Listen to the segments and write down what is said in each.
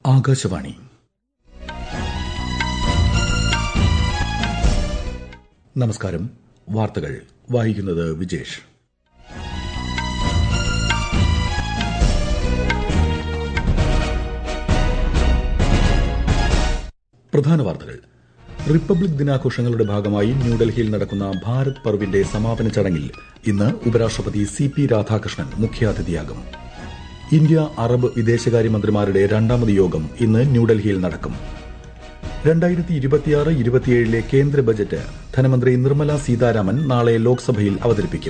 ആകാശവാണി നമസ്കാരം വാർത്തകൾ വായിക്കുന്നത് വിജേഷ് പ്രധാന വാർത്തകൾ റിപ്പബ്ലിക് ദിനാഘോഷങ്ങളുടെ ഭാഗമായി ന്യൂഡൽഹിയിൽ നടക്കുന്ന ഭാരത് പർവിന്റെ സമാപന ചടങ്ങിൽ ഇന്ന് ഉപരാഷ്ട്രപതി സി പി രാധാകൃഷ്ണൻ മുഖ്യാതിഥിയാകും ഇന്ത്യ അറബ് വിദേശകാര്യമന്ത്രിമാരുടെ രണ്ടാമത് യോഗം ഇന്ന് ന്യൂഡൽഹിയിൽ നടക്കും രണ്ടായിരത്തി ഇരുപത്തിയാറ് ഇരുപത്തിയേഴിലെ കേന്ദ്ര ബജറ്റ് ധനമന്ത്രി നിർമ്മല സീതാരാമൻ നാളെ ലോക്സഭയിൽ അവതരിപ്പിക്കും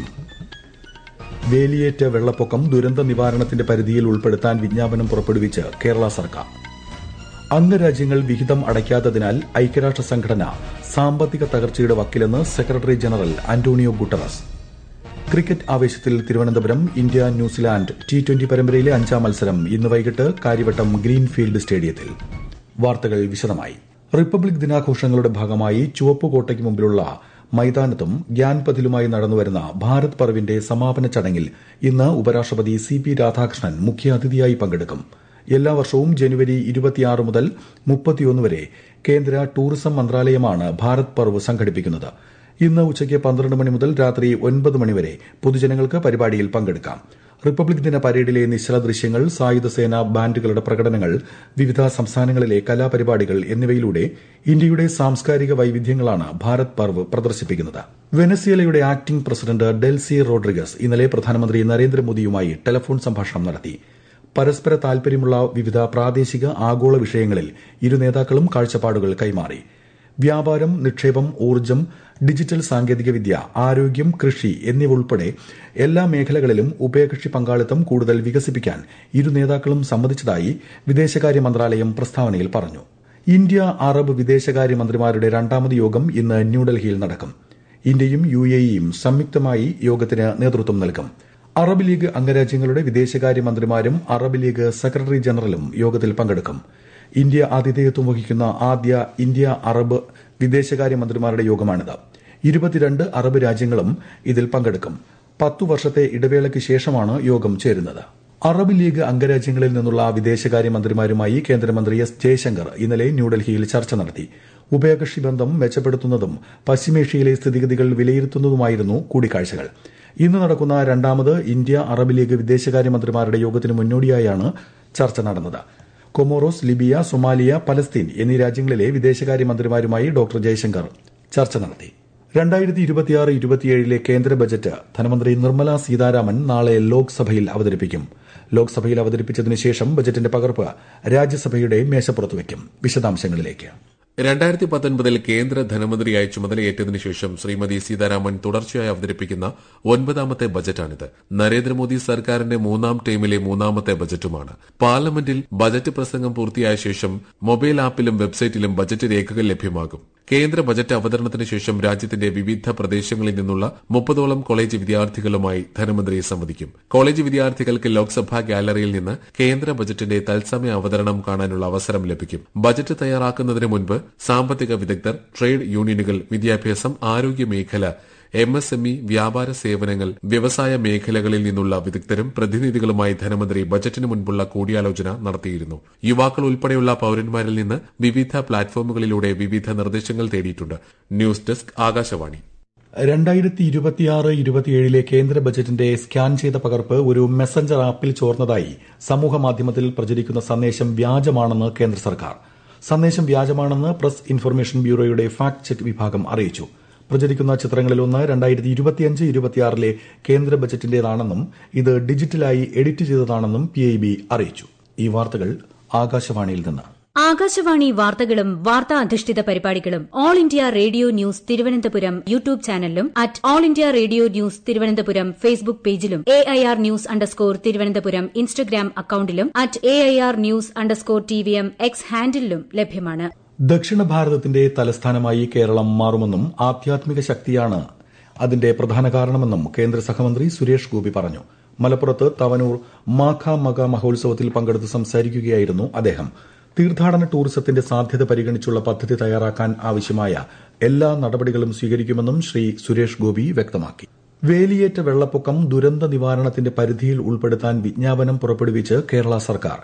വേലിയേറ്റ വെള്ളപ്പൊക്കം ദുരന്ത നിവാരണത്തിന്റെ പരിധിയിൽ ഉൾപ്പെടുത്താൻ വിജ്ഞാപനം പുറപ്പെടുവിച്ച് കേരള സർക്കാർ അംഗരാജ്യങ്ങൾ വിഹിതം അടയ്ക്കാത്തതിനാൽ ഐക്യരാഷ്ട്ര സംഘടന സാമ്പത്തിക തകർച്ചയുടെ വക്കിലെന്ന് secretary general Antonio Guterres cricket ആവേശത്തിൽ Thiruvananthapuram India New Zealand T twenty പരമ്പരയിലെ അഞ്ചാം മത്സരം ഇന്ന് വൈകിട്ട് കാര്യവട്ടം ഗ്രീൻഫീൽഡ് സ്റ്റേഡിയത്തിൽ വാർത്തകൾ വിശദമായി റിപ്പബ്ലിക് ദിനാഘോഷങ്ങളുടെ ഭാഗമായി ചുവപ്പുകോട്ടയ്ക്ക് മുമ്പിലുള്ള മൈതാനത്തും ഗ്യാൻപഥിലുമായി നടന്നുവരുന്ന ഭാരത് പർവിന്റെ സമാപന ചടങ്ങിൽ ഇന്ന് ഉപരാഷ്ട്രപതി സി പി രാധാകൃഷ്ണൻ മുഖ്യാതിഥിയായി പങ്കെടുക്കും എല്ലാ വർഷവും ജനുവരി ഇരുപത്തിയാറ് മുതൽ മുപ്പത്തിയൊന്ന് വരെ കേന്ദ്ര ടൂറിസം മന്ത്രാലയമാണ് ഭാരത് പർവ് സംഘടിപ്പിക്കുന്നത് ഇന്ന് ഉച്ചയ്ക്ക് പന്ത്രണ്ട് മണി മുതൽ രാത്രി ഒൻപത് മണിവരെ പൊതുജനങ്ങൾക്ക് പരിപാടിയിൽ പങ്കെടുക്കാം റിപ്പബ്ലിക് ദിന പരേഡിലെ നിശ്ചല ദൃശ്യങ്ങൾ സായുധസേന ബാൻഡുകളുടെ പ്രകടനങ്ങൾ വിവിധ സംസ്ഥാനങ്ങളിലെ കലാപരിപാടികൾ എന്നിവയിലൂടെ ഇന്ത്യയുടെ സാംസ്കാരിക വൈവിധ്യങ്ങളാണ് ഭാരത് പർവ് പ്രദർശിപ്പിക്കുന്നത് വെനസ്വേലയുടെ ആക്ടിംഗ് പ്രസിഡന്റ് ഡെൽസി റോഡ്രിഗസ് ഇന്നലെ പ്രധാനമന്ത്രി നരേന്ദ്രമോദിയുമായി ടെലഫോൺ സംഭാഷണം നടത്തി പരസ്പര താൽപര്യമുള്ള വിവിധ പ്രാദേശിക ആഗോള വിഷയങ്ങളിൽ ഇരു നേതാക്കളും കാഴ്ചപ്പാടുകൾ കൈമാറി വ്യാപാരം നിക്ഷേപം ഊർജ്ജം ഡിജിറ്റൽ സാങ്കേതികവിദ്യ ആരോഗ്യം കൃഷി എന്നിവ ഉൾപ്പെടെ എല്ലാ മേഖലകളിലും ഉഭയകക്ഷി പങ്കാളിത്തം കൂടുതൽ വികസിപ്പിക്കാൻ ഇരു നേതാക്കളും സമ്മതിച്ചതായി വിദേശകാര്യ മന്ത്രാലയം പ്രസ്താവനയിൽ പറഞ്ഞു ഇന്ത്യ അറബ് വിദേശകാര്യമന്ത്രിമാരുടെ രണ്ടാമത് യോഗം ഇന്ന് ന്യൂഡൽഹിയിൽ നടക്കും ഇന്ത്യയും യു എയും സംയുക്തമായി യോഗത്തിന് നേതൃത്വം നൽകും അറബ് ലീഗ് അംഗരാജ്യങ്ങളുടെ വിദേശകാര്യമന്ത്രിമാരും അറബ് ലീഗ് സെക്രട്ടറി ജനറലും യോഗത്തിൽ പങ്കെടുക്കും ഇന്ത്യ ആതിഥേയത്വം വഹിക്കുന്ന ആദ്യ ഇന്ത്യ അറബ് വിദേശകാര്യമന്ത്രിമാരുടെ യോഗമാണിത് ഇരുപത്തിരണ്ട് അറബ് രാജ്യങ്ങളും ഇതിൽ പങ്കെടുക്കും പത്തു വർഷത്തെ ഇടവേളയ്ക്ക് ശേഷമാണ് യോഗം ചേരുന്നത് അറബ് ലീഗ് അംഗരാജ്യങ്ങളിൽ നിന്നുള്ള വിദേശകാര്യമന്ത്രിമാരുമായി കേന്ദ്രമന്ത്രി എസ് ജയശങ്കർ ഇന്നലെ ന്യൂഡൽഹിയിൽ ചർച്ച നടത്തി ഉഭയകക്ഷി ബന്ധം മെച്ചപ്പെടുത്തുന്നതും പശ്ചിമേഷ്യയിലെ സ്ഥിതിഗതികൾ വിലയിരുത്തുന്നതുമായിരുന്നു കൂടിക്കാഴ്ചകൾ ഇന്ന് നടക്കുന്ന രണ്ടാമത് ഇന്ത്യ അറബ് ലീഗ് വിദേശകാര്യമന്ത്രിമാരുടെ യോഗത്തിന് മുന്നോടിയായാണ് ചർച്ച നടന്നത് കൊമോറോസ് ലിബിയ സൊമാലിയ പലസ്തീൻ എന്നീ രാജ്യങ്ങളിലെ വിദേശകാര്യമന്ത്രിമാരുമായി ഡോക്ടർ ജയശങ്കർ ചർച്ച നടത്തി രണ്ടായിരത്തി ഇരുപത്തിയാറ് ഇരുപത്തിയേഴിലെ കേന്ദ്ര ബജറ്റ് ധനമന്ത്രി നിർമ്മല സീതാരാമൻ നാളെ ലോക്സഭയിൽ അവതരിപ്പിക്കും ലോക്സഭയിൽ അവതരിപ്പിച്ചതിനു ശേഷം ബജറ്റിന്റെ പകർപ്പ് രാജ്യസഭയുടെ മേശപ്പുറത്ത് വയ്ക്കും വിശദാംശങ്ങളിലേക്ക് രണ്ടായിരത്തി പത്തൊൻപതിൽ കേന്ദ്ര ധനമന്ത്രിയായി ചുമതലയേറ്റതിനു ശേഷം ശ്രീമതി സീതാരാമൻ തുടർച്ചയായി അവതരിപ്പിക്കുന്ന ഒൻപതാമത്തെ ബജറ്റാണിത് നരേന്ദ്രമോദി സർക്കാരിന്റെ മൂന്നാം ടൈമിലെ മൂന്നാമത്തെ ബജറ്റുമാണ് പാർലമെന്റിൽ ബജറ്റ് പ്രസംഗം പൂർത്തിയായ ശേഷം മൊബൈൽ ആപ്പിലും വെബ്സൈറ്റിലും ബജറ്റ് രേഖകൾ ലഭ്യമാകും കേന്ദ്ര ബജറ്റ് അവതരണത്തിന് ശേഷം രാജ്യത്തിന്റെ വിവിധ പ്രദേശങ്ങളിൽ നിന്നുള്ള മുപ്പതോളം കോളേജ് വിദ്യാർത്ഥികളുമായി ധനമന്ത്രി സംവദിക്കും കോളേജ് വിദ്യാർത്ഥികൾക്ക് ലോക്സഭാ ഗാലറിയിൽ നിന്ന് കേന്ദ്ര ബജറ്റിന്റെ തത്സമയ അവതരണം കാണാനുള്ള അവസരം ലഭിക്കും ബജറ്റ് തയ്യാറാക്കുന്നതിന് മുൻപ് സാമ്പത്തിക വിദഗ്ധർ ട്രേഡ് യൂണിയനുകൾ വിദ്യാഭ്യാസം ആരോഗ്യ മേഖല എം എസ് എം ഇ വ്യാപാര സേവനങ്ങൾ വ്യവസായ മേഖലകളിൽ നിന്നുള്ള വിദഗ്ധരും പ്രതിനിധികളുമായി ധനമന്ത്രി ബജറ്റിന് മുൻപുള്ള കൂടിയാലോചന നടത്തിയിരുന്നു യുവാക്കൾ ഉൾപ്പെടെയുള്ള പൌരന്മാരിൽ നിന്ന് വിവിധ പ്ലാറ്റ്ഫോമുകളിലൂടെ വിവിധ നിർദ്ദേശങ്ങൾ തേടിയിട്ടുണ്ട് ന്യൂസ് ഡെസ്ക് ആകാശവാണി രണ്ടായിരത്തി ഇരുപത്തിയാറ് ഇരുപത്തിയേഴിലെ കേന്ദ്ര ബജറ്റിന്റെ സ്കാൻ ചെയ്ത പകർപ്പ് ഒരു മെസഞ്ചർ ആപ്പിൽ ചോർന്നതായി സമൂഹമാധ്യമത്തിൽ പ്രചരിക്കുന്ന സന്ദേശം വ്യാജമാണെന്ന് കേന്ദ്ര സർക്കാർ സന്ദേശം വ്യാജമാണെന്ന് പ്രസ് ഇൻഫർമേഷൻ ബ്യൂറോയുടെ ഫാക്ട് ചെക്ക് വിഭാഗം അറിയിച്ചു പ്രചരിക്കുന്ന ചിത്രങ്ങളിലൊന്ന് രണ്ടായിരത്തി ഇരുപത്തിയഞ്ച് ഇരുപത്തിയാറിലെ കേന്ദ്ര ബജറ്റിന്റേതാണെന്നും ഇത് ഡിജിറ്റലായി എഡിറ്റ് ചെയ്തതാണെന്നും പി അറിയിച്ചു ഈ വാർത്തകൾ ആകാശവാണിയിൽ നിന്ന് ആകാശവാണി വാർത്തകളും വാർത്താ അധിഷ്ഠിത പരിപാടികളും all India radio news Thiruvananthapuram YouTube ചാനലിലും at all India radio news Thiruvananthapuram Facebook പേജിലും A I R news underscore Thiruvananthapuram Instagram അക്കൌണ്ടിലും at A I R news underscore T V M X ഹാൻഡിലും ലഭ്യമാണ് ദക്ഷിണ ഭാരതത്തിന്റെ തലസ്ഥാനമായി കേരളം മാറുമെന്നും ആധ്യാത്മിക ശക്തിയാണ് അതിന്റെ പ്രധാന കാരണമെന്നും കേന്ദ്ര സഹമന്ത്രി സുരേഷ് ഗോപി പറഞ്ഞു മലപ്പുറത്ത് തവനൂർ മാഘ മക മഹോത്സവത്തിൽ പങ്കെടുത്ത് സംസാരിക്കുകയായിരുന്നു അദ്ദേഹം തീർത്ഥാടന ടൂറിസത്തിന്റെ സാധ്യത പരിഗണിച്ചുള്ള പദ്ധതി തയ്യാറാക്കാൻ ആവശ്യമായ എല്ലാ നടപടികളും സ്വീകരിക്കുമെന്നും ശ്രീ സുരേഷ് ഗോപി വ്യക്തമാക്കി വേലിയേറ്റ വെള്ളപ്പൊക്കം ദുരന്ത നിവാരണത്തിന്റെ പരിധിയിൽ ഉൾപ്പെടുത്താൻ വിജ്ഞാപനം പുറപ്പെടുവിച്ച് കേരള സർക്കാർ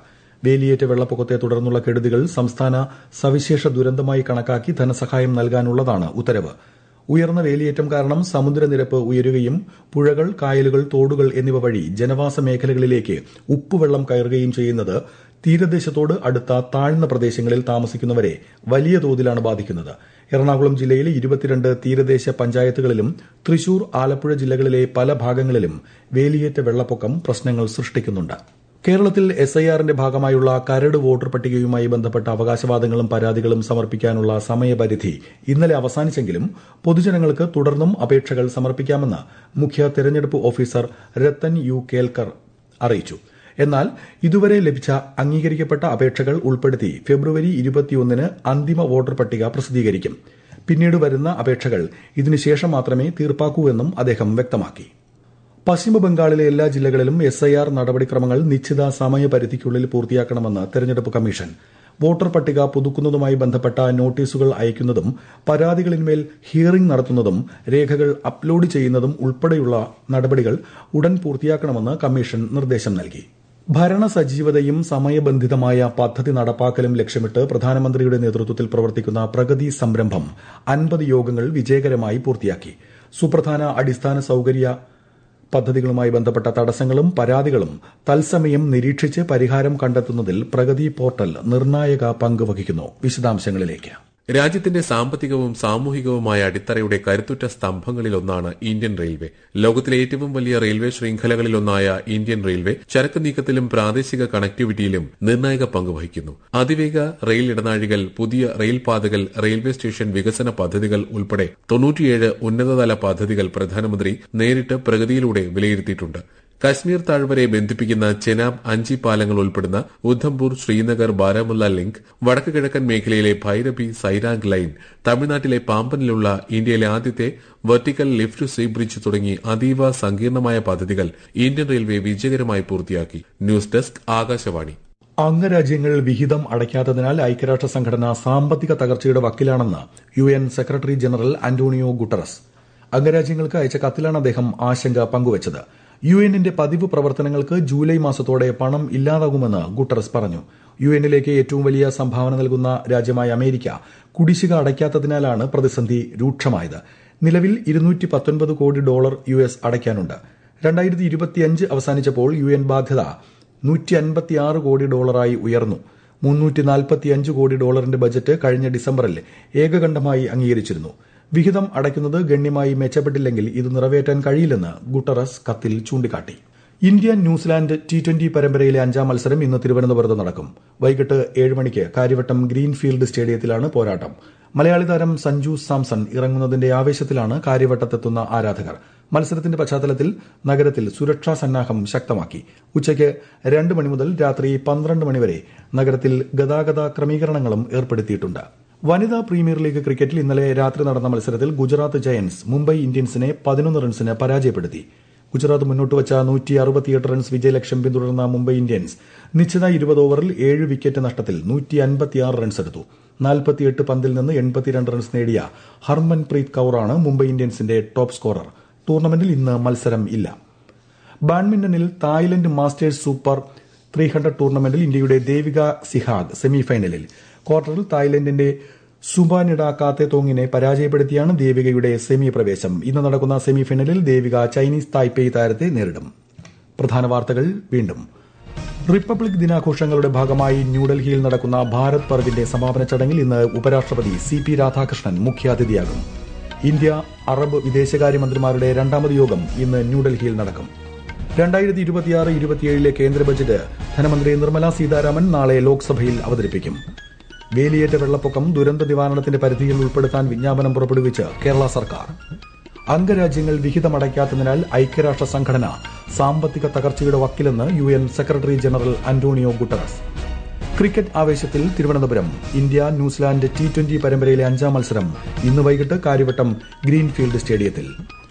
വേലിയേറ്റ വെള്ളപ്പൊക്കത്തെ തുടർന്നുള്ള കെടുതികൾ സംസ്ഥാന സവിശേഷ ദുരന്തമായി കണക്കാക്കി ധനസഹായം നൽകാനുള്ളതാണ് ഉത്തരവ് ഉയർന്ന വേലിയേറ്റം കാരണം സമുദ്രനിരപ്പ് ഉയരുകയും പുഴകൾ കായലുകൾ തോടുകൾ എന്നിവ വഴി ജനവാസ മേഖലകളിലേക്ക് ഉപ്പുവെള്ളം കയറുകയും ചെയ്യുന്നത് തീരദേശത്തോട് അടുത്ത താഴ്ന്ന പ്രദേശങ്ങളിൽ താമസിക്കുന്നവരെ വലിയ തോതിലാണ് ബാധിക്കുന്നത് എറണാകുളം ജില്ലയിലെ ഇരുപത്തിരണ്ട് തീരദേശ പഞ്ചായത്തുകളിലും തൃശൂർ ആലപ്പുഴ ജില്ലകളിലെ പല ഭാഗങ്ങളിലും വേലിയേറ്റ വെള്ളപ്പൊക്കം പ്രശ്നങ്ങൾ സൃഷ്ടിക്കുന്നുണ്ട് കേരളത്തിൽ എസ് ഐ ആറിന്റെ ഭാഗമായുള്ള കരട് വോട്ടർ പട്ടികയുമായി ബന്ധപ്പെട്ട അവകാശവാദങ്ങളും പരാതികളും സമർപ്പിക്കാനുള്ള സമയപരിധി ഇന്നലെ അവസാനിച്ചെങ്കിലും പൊതുജനങ്ങൾക്ക് തുടർന്നും അപേക്ഷകൾ സമർപ്പിക്കാമെന്ന് മുഖ്യ തെരഞ്ഞെടുപ്പ് ഓഫീസർ രത്തൻ യു കേൽക്കർ അറിയിച്ചു എന്നാൽ ഇതുവരെ ലഭിച്ച അംഗീകരിക്കപ്പെട്ട അപേക്ഷകൾ ഉൾപ്പെടുത്തി ഫെബ്രുവരി ഇരുപത്തിയൊന്നിന് അന്തിമ വോട്ടർ പട്ടിക പ്രസിദ്ധീകരിക്കും പിന്നീട് വരുന്ന അപേക്ഷകൾ ഇതിനുശേഷം മാത്രമേ തീർപ്പാക്കൂ എന്നും അദ്ദേഹം വ്യക്തമാക്കി പശ്ചിമ ബംഗാളിലെ എല്ലാ ജില്ലകളിലും എസ് ഐ ആർ നടപടിക്രമങ്ങൾ നിശ്ചിത സമയപരിധിക്കുള്ളിൽ പൂർത്തിയാക്കണമെന്ന് തെരഞ്ഞെടുപ്പ് കമ്മീഷൻ വോട്ടർ പട്ടിക പുതുക്കുന്നതുമായി ബന്ധപ്പെട്ട നോട്ടീസുകൾ അയക്കുന്നതും പരാതികളിന്മേൽ ഹിയറിംഗ് നടത്തുന്നതും രേഖകൾ അപ്ലോഡ് ചെയ്യുന്നതും ഉൾപ്പെടെയുള്ള നടപടികൾ ഉടൻ പൂർത്തിയാക്കണമെന്ന് കമ്മീഷൻ നിർദ്ദേശം നൽകി ഭരണ സജീവതയും സമയബന്ധിതമായ പദ്ധതി നടപ്പാക്കലും ലക്ഷ്യമിട്ട് പ്രധാനമന്ത്രിയുടെ നേതൃത്വത്തിൽ പ്രവർത്തിക്കുന്ന പ്രഗതി സംരംഭം അൻപത് യോഗങ്ങൾ വിജയകരമായി പൂർത്തിയാക്കി സുപ്രധാന അടിസ്ഥാന സൌകര്യ പദ്ധതികളുമായി ബന്ധപ്പെട്ട തടസ്സങ്ങളും പരാതികളും തത്സമയം നിരീക്ഷിച്ച് പരിഹാരം കണ്ടെത്തുന്നതിൽ പ്രഗതി പോർട്ടൽ നിർണായക പങ്ക് വഹിക്കുന്നു വിശദാംശങ്ങളിലേക്ക് രാജ്യത്തിന്റെ സാമ്പത്തികവും സാമൂഹികവുമായ അടിത്തറയുടെ കരുത്തുറ്റ സ്തംഭങ്ങളിലൊന്നാണ് ഇന്ത്യൻ റെയിൽവേ ലോകത്തിലെ ഏറ്റവും വലിയ റെയിൽവേ ശൃംഖലകളിലൊന്നായ ഇന്ത്യൻ റെയിൽവേ ചരക്ക് നീക്കത്തിലും പ്രാദേശിക കണക്ടിവിറ്റിയിലും നിർണായക പങ്ക് വഹിക്കുന്നു അതിവേഗ റെയിൽ ഇടനാഴികൾ പുതിയ റെയിൽ പാതകൾ റെയിൽവേ സ്റ്റേഷൻ വികസന പദ്ധതികൾ ഉൾപ്പെടെ തൊണ്ണൂറ്റിയേഴ് ഉന്നതതല പദ്ധതികൾ പ്രധാനമന്ത്രി നേരിട്ട് പ്രഗതിയിലൂടെ വിലയിരുത്തിയിട്ടുണ്ട് കശ്മീർ താഴ്വരയെ ബന്ധിപ്പിക്കുന്ന ചെനാബ് അഞ്ചി പാലങ്ങൾ ഉൾപ്പെടുന്ന ഉദ്ധംപൂർ ശ്രീനഗർ ബാരാമുല്ല ലിങ്ക് വടക്ക് കിഴക്കൻ മേഖലയിലെ ഭൈരബി സൈരാഗ് ലൈൻ തമിഴ്നാട്ടിലെ പാമ്പനിലുള്ള ഇന്ത്യയിലെ ആദ്യത്തെ വെർട്ടിക്കൽ ലിഫ്റ്റ് സീ ബ്രിഡ്ജ് തുടങ്ങി അതീവ സങ്കീർണമായ പദ്ധതികൾ ഇന്ത്യൻ റെയിൽവേ വിജയകരമായി പൂർത്തിയാക്കി ന്യൂസ് ഡെസ്ക് ആകാശവാണി അംഗരാജ്യങ്ങൾ വിഹിതം അടയ്ക്കാത്തതിനാൽ ഐക്യരാഷ്ട്ര സംഘടന സാമ്പത്തിക തകർച്ചയുടെ വക്കിലാണെന്ന് U N secretary general Antonio Guterres അംഗരാജ്യങ്ങൾക്ക് അയച്ച കത്തിലാണ് അദ്ദേഹം ആശങ്ക പങ്കുവച്ചത് യു എന്നിന്റെ പതിവ് പ്രവർത്തനങ്ങൾക്ക് ജൂലൈ മാസത്തോടെ പണം ഇല്ലാതാകുമെന്ന് ഗുട്ടറസ് പറഞ്ഞു യു എന്നിലേക്ക് ഏറ്റവും വലിയ സംഭാവന നൽകുന്ന രാജ്യമായ അമേരിക്ക കുടിശ്ശിക അടയ്ക്കാത്തതിനാലാണ് പ്രതിസന്ധി രൂക്ഷമായത് നിലവിൽ ഇരുന്നൂറ്റി പത്തൊൻപത് കോടി ഡോളർ യു എസ് അടയ്ക്കാനുണ്ട് രണ്ടായിരത്തി ഇരുപത്തിയഞ്ച് അവസാനിച്ചപ്പോൾ യു എൻ ബാധ്യത നൂറ്റി അൻപത്തിയാറ് കോടി ഡോളറായി ഉയർന്നു മുന്നൂറ്റി നാൽപ്പത്തിയഞ്ച് കോടി ഡോളറിന്റെ ബജറ്റ് കഴിഞ്ഞ ഡിസംബറിൽ ഏകകണ്ഠമായി അംഗീകരിച്ചിരുന്നു വിഹിതം അടയ്ക്കുന്നത് ഗണ്യമായി മെച്ചപ്പെട്ടില്ലെങ്കിൽ ഇത് നിറവേറ്റാൻ കഴിയില്ലെന്ന് ഗുട്ടറസ് കത്തിൽ ചൂണ്ടിക്കാട്ടി ഇന്ത്യ ന്യൂസിലാൻഡ് ടി ട്വന്റി പരമ്പരയിലെ അഞ്ചാം മത്സരം ഇന്ന് തിരുവനന്തപുരത്ത് നടക്കും വൈകിട്ട് ഏഴ് മണിക്ക് കാര്യവട്ടം ഗ്രീൻഫീൽഡ് സ്റ്റേഡിയത്തിലാണ് പോരാട്ടം മലയാളി താരം സഞ്ജു സാംസൺ ഇറങ്ങുന്നതിന്റെ ആവേശത്തിലാണ് കാര്യവട്ടത്തെത്തുന്ന ആരാധകർ മത്സരത്തിന്റെ പശ്ചാത്തലത്തിൽ നഗരത്തിൽ സുരക്ഷാ സന്നാഹം ശക്തമാക്കി ഉച്ചയ്ക്ക് രണ്ട് മണി മുതൽ രാത്രി പന്ത്രണ്ട് മണിവരെ നഗരത്തിൽ ഗതാഗത ക്രമീകരണങ്ങളും ഏർപ്പെടുത്തിയിട്ടുണ്ട് വനിതാ പ്രീമിയർ ലീഗ് ക്രിക്കറ്റിൽ ഇന്നലെ രാത്രി നടന്ന മത്സരത്തിൽ ഗുജറാത്ത് ജയന്റ്സ് മുംബൈ ഇന്ത്യൻസിനെ പതിനൊന്ന് റൺസിന് പരാജയപ്പെടുത്തി ഗുജറാത്ത് മുന്നോട്ട് വച്ച നൂറ്റി അറുപത്തിയെട്ട് റൺസ് വിജയലക്ഷ്യം പിന്തുടർന്ന മുംബൈ ഇന്ത്യൻസ് നിശ്ചിത ഇരുപത് ഓവറിൽ ഏഴ് വിക്കറ്റ് നഷ്ടത്തിൽ നൂറ്റി അൻപത്തിയാറ് റൺസ് എടുത്തു നാൽപ്പത്തിയെട്ട് പന്തിൽ നിന്ന് എൺപത്തിരണ്ട് റൺസ് നേടിയ ഹർമൻപ്രീത് കൌറാണ് മുംബൈ ഇന്ത്യൻസിന്റെ ടോപ്പ് സ്കോറർ ടൂർണമെന്റിൽ ഇന്ന് മത്സരം ഇല്ല ബാഡ്മിന്റണിൽ Thailand masters super three hundred ടൂർണമെന്റിൽ ഇന്ത്യയുടെ ദേവിക സിഹാഗ് സെമിഫൈനലിൽ ക്വാർട്ടറിൽ തായ്ലൻഡിന്റെ സുബാനിഡ കാത്തേത്തോങ്ങിനെ പരാജയപ്പെടുത്തിയാണ് ദേവികയുടെ സെമി പ്രവേശം ഇന്ന് നടക്കുന്ന സെമിഫൈനലിൽ ദേവിക ചൈനീസ് തായ്പേയ് താരത്തെ നേരിടും പ്രധാന വാർത്തകൾ വീണ്ടും റിപ്പബ്ലിക് ദിനാഘോഷങ്ങളുടെ ഭാഗമായി ന്യൂഡൽഹിയിൽ നടക്കുന്ന ഭാരത് പർവിന്റെ സമാപന ചടങ്ങിൽ ഇന്ന് ഉപരാഷ്ട്രപതി സി പി രാധാകൃഷ്ണൻ മുഖ്യാതിഥിയാകും ഇന്ത്യ അറബ് വിദേശകാര്യമന്ത്രിമാരുടെ രണ്ടാമത് യോഗം ഇന്ന് ന്യൂഡൽഹിയിൽ നടക്കും രണ്ടായിരത്തി ഇരുപത്തിയാറ് ഇരുപത്തിയേഴിലെ കേന്ദ്ര ബജറ്റ് ധനമന്ത്രി നിർമ്മല സീതാരാമൻ നാളെ ലോക്സഭയിൽ അവതരിപ്പിക്കും വേലിയേറ്റ വെള്ളപ്പൊക്കം ദുരന്ത നിവാരണത്തിന്റെ പരിധിയിൽ ഉൾപ്പെടുത്താൻ വിജ്ഞാപനം പുറപ്പെടുവിച്ച് കേരള സർക്കാർ അംഗരാജ്യങ്ങൾ വിഹിതമടയ്ക്കാത്തതിനാൽ ഐക്യരാഷ്ട്ര സംഘടന സാമ്പത്തിക തകർച്ചയുടെ വക്കിലെന്ന് U N secretary general Antonio Guterres cricket ആവേശത്തിൽ Thiruvananthapuram India New Zealand T twenty പരമ്പരയിലെ അഞ്ചാം മത്സരം ഇന്ന് വൈകിട്ട് കാര്യവട്ടം ഗ്രീൻഫീൽഡ് സ്റ്റേഡിയത്തിൽ